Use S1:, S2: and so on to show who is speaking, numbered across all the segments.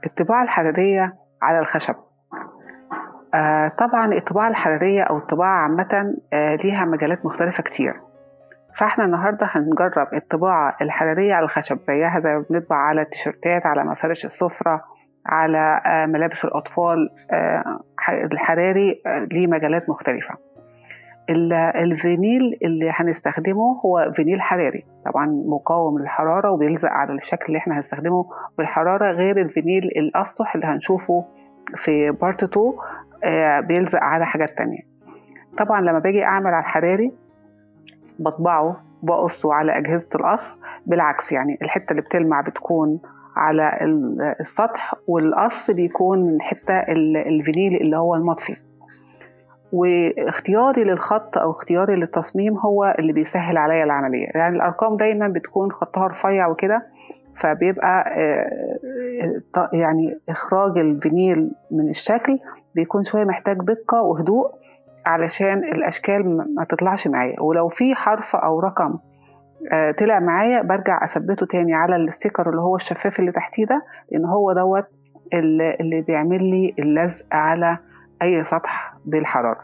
S1: الطباعة الحرارية على الخشب آه طبعا الطباعة الحرارية أو الطباعة عامة آه ليها مجالات مختلفة كتير فاحنا النهاردة هنجرب الطباعة الحرارية على الخشب زيها زي ما بنطبع على التيشيرتات على مفارش السفرة على آه ملابس الأطفال آه الحراري آه ليه مجالات مختلفة الفينيل اللي هنستخدمه هو فينيل حراري طبعا مقاوم للحرارة وبيلزق على الشكل اللي احنا هنستخدمه بالحرارة غير الفينيل الأسطح اللي هنشوفه في بارت 2 آه بيلزق على حاجات تانية طبعا لما باجي أعمل على الحراري بطبعه بقصه على أجهزة القص بالعكس يعني الحتة اللي بتلمع بتكون على السطح والقص بيكون من حتة الفينيل اللي هو المطفي واختياري للخط او اختياري للتصميم هو اللي بيسهل عليا العمليه يعني الارقام دايما بتكون خطها رفيع وكده فبيبقى يعني اخراج الفينيل من الشكل بيكون شويه محتاج دقه وهدوء علشان الاشكال ما تطلعش معايا ولو في حرف او رقم طلع معايا برجع اثبته تاني على الستيكر اللي هو الشفاف اللي تحتيه ده لان هو دوت اللي بيعمل لي اللزق على اي سطح بالحراره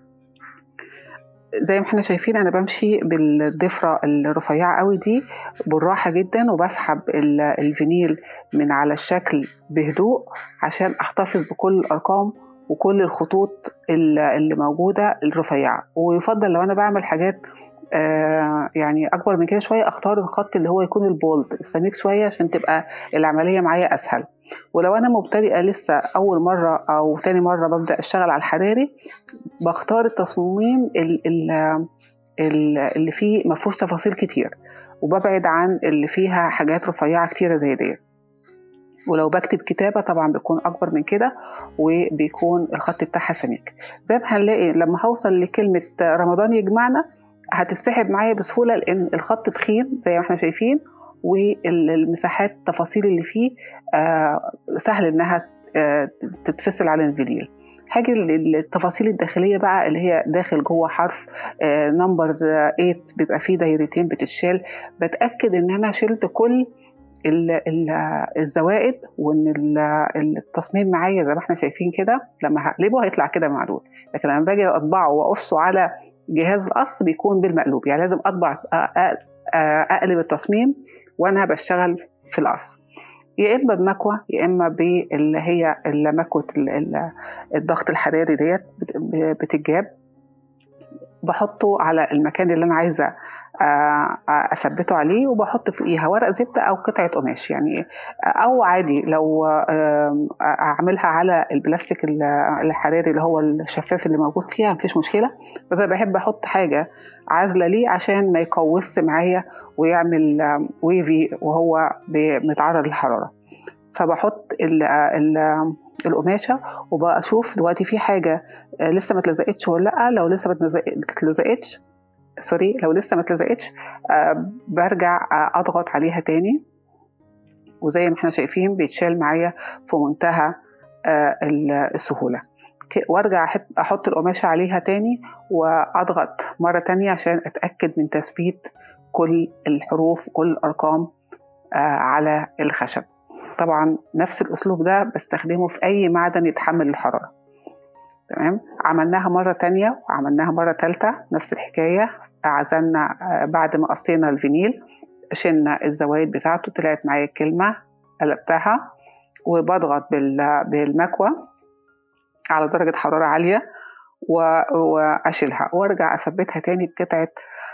S1: زي ما احنا شايفين انا بمشي بالضفره الرفيعه قوي دي بالراحه جدا وبسحب الفينيل من على الشكل بهدوء عشان احتفظ بكل الارقام وكل الخطوط اللي موجوده الرفيعه ويفضل لو انا بعمل حاجات آه يعني اكبر من كده شويه اختار الخط اللي هو يكون البولد السميك شويه عشان تبقى العمليه معايا اسهل ولو انا مبتدئه لسه اول مره او تاني مره ببدا اشتغل على الحراري بختار التصميم اللي فيه ما فيهوش تفاصيل كتير وببعد عن اللي فيها حاجات رفيعه كتيره زي ديت ولو بكتب كتابه طبعا بيكون اكبر من كده وبيكون الخط بتاعها سميك زي ما هنلاقي لما هوصل لكلمه رمضان يجمعنا هتسحب معايا بسهوله لان الخط تخين زي ما احنا شايفين والمساحات التفاصيل اللي فيه آه سهل انها آه تتفصل على الفينيل هاجي التفاصيل الداخليه بقى اللي هي داخل جوه حرف آه نمبر 8 بيبقى فيه دايرتين بتتشال بتاكد ان انا شلت كل ال ال الزوائد وان التصميم معايا زي ما احنا شايفين كده لما هقلبه هيطلع كده معدول لكن لما باجي اطبعه واقصه على جهاز القص بيكون بالمقلوب يعني لازم اطبع اقلب التصميم وانا بشتغل في القص يا اما بمكوى يا اما باللي هي مكوه الضغط الحراري ديت بتتجاب بحطه على المكان اللي انا عايزه اثبته عليه وبحط فوقيها ورق زبده او قطعه قماش يعني او عادي لو اعملها على البلاستيك الحراري اللي هو الشفاف اللي موجود فيها مفيش مشكله بس انا بحب احط حاجه عازله ليه عشان ما يقوسش معايا ويعمل ويفي وهو متعرض للحراره فبحط ال ال القماشه وبشوف دلوقتي في حاجه لسه ما اتلزقتش ولا لا لو لسه ما اتلزقتش سوري لو لسه ما اتلزقتش آه برجع آه اضغط عليها تاني وزي ما احنا شايفين بيتشال معايا في منتهى آه السهوله وارجع احط القماشه عليها تاني واضغط مره تانية عشان اتاكد من تثبيت كل الحروف وكل الارقام على الخشب طبعا نفس الاسلوب ده بستخدمه في اي معدن يتحمل الحراره تمام عملناها مرة تانية وعملناها مرة تالتة نفس الحكاية عزلنا بعد ما قصينا الفينيل شلنا الزوايد بتاعته طلعت معايا الكلمة قلبتها وبضغط بالمكوى على درجة حرارة عالية وأشيلها وارجع أثبتها تاني بقطعة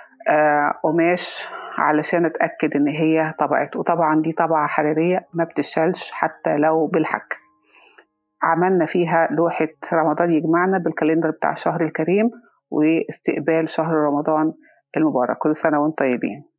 S1: قماش علشان أتأكد إن هي طبقت وطبعا دي طبعة حرارية ما بتشالش حتى لو بالحك عملنا فيها لوحة رمضان يجمعنا بالكالندر بتاع الشهر الكريم واستقبال شهر رمضان المبارك كل سنة وانتم طيبين